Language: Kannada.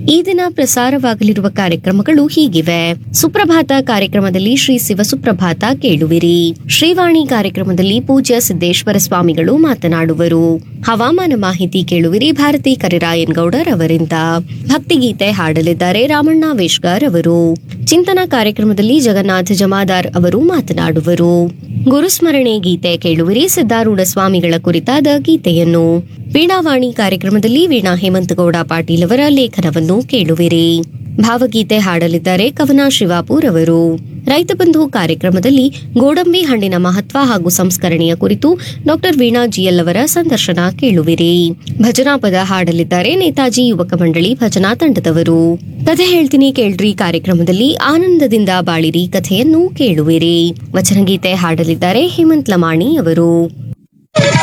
ಈ ದಿನ ಪ್ರಸಾರವಾಗಲಿರುವ ಕಾರ್ಯಕ್ರಮಗಳು ಹೀಗಿವೆ ಸುಪ್ರಭಾತ ಕಾರ್ಯಕ್ರಮದಲ್ಲಿ ಶ್ರೀ ಶಿವಸುಪ್ರಭಾತ ಕೇಳುವಿರಿ ಶ್ರೀವಾಣಿ ಕಾರ್ಯಕ್ರಮದಲ್ಲಿ ಪೂಜ್ಯ ಸಿದ್ದೇಶ್ವರ ಸ್ವಾಮಿಗಳು ಮಾತನಾಡುವರು ಹವಾಮಾನ ಮಾಹಿತಿ ಕೇಳುವಿರಿ ಭಾರತಿ ಕರಿರಾಯನ್ ಗೌಡರ್ ಅವರಿಂದ ಭಕ್ತಿಗೀತೆ ಹಾಡಲಿದ್ದಾರೆ ರಾಮಣ್ಣ ವೇಶ್ಗಾರ್ ಅವರು ಚಿಂತನಾ ಕಾರ್ಯಕ್ರಮದಲ್ಲಿ ಜಗನ್ನಾಥ ಜಮಾದಾರ್ ಅವರು ಮಾತನಾಡುವರು ಗುರುಸ್ಮರಣೆ ಗೀತೆ ಕೇಳುವಿರಿ ಸಿದ್ದಾರೂಢ ಸ್ವಾಮಿಗಳ ಕುರಿತಾದ ಗೀತೆಯನ್ನು ವೀಣಾವಾಣಿ ಕಾರ್ಯಕ್ರಮದಲ್ಲಿ ವೀಣಾ ಹೇಮಂತಗೌಡ ಪಾಟೀಲ್ ಅವರ ಲೇಖನವನ್ನು ಕೇಳುವಿರಿ ಭಾವಗೀತೆ ಹಾಡಲಿದ್ದಾರೆ ಕವನ ಶಿವಾಪುರ್ ಅವರು ರೈತ ಬಂಧು ಕಾರ್ಯಕ್ರಮದಲ್ಲಿ ಗೋಡಂಬಿ ಹಣ್ಣಿನ ಮಹತ್ವ ಹಾಗೂ ಸಂಸ್ಕರಣೆಯ ಕುರಿತು ಡಾಕ್ಟರ್ ವೀಣಾ ಜಿಎಲ್ ಅವರ ಸಂದರ್ಶನ ಕೇಳುವಿರಿ ಭಜನಾ ಪದ ಹಾಡಲಿದ್ದಾರೆ ನೇತಾಜಿ ಯುವಕ ಮಂಡಳಿ ಭಜನಾ ತಂಡದವರು ಕಥೆ ಹೇಳ್ತೀನಿ ಕೇಳ್ರಿ ಕಾರ್ಯಕ್ರಮದಲ್ಲಿ ಆನಂದದಿಂದ ಬಾಳಿರಿ ಕಥೆಯನ್ನು ಕೇಳುವಿರಿ ವಚನಗೀತೆ ಹಾಡಲಿದ್ದಾರೆ ಹೇಮಂತ್ ಲಮಾಣಿ ಅವರು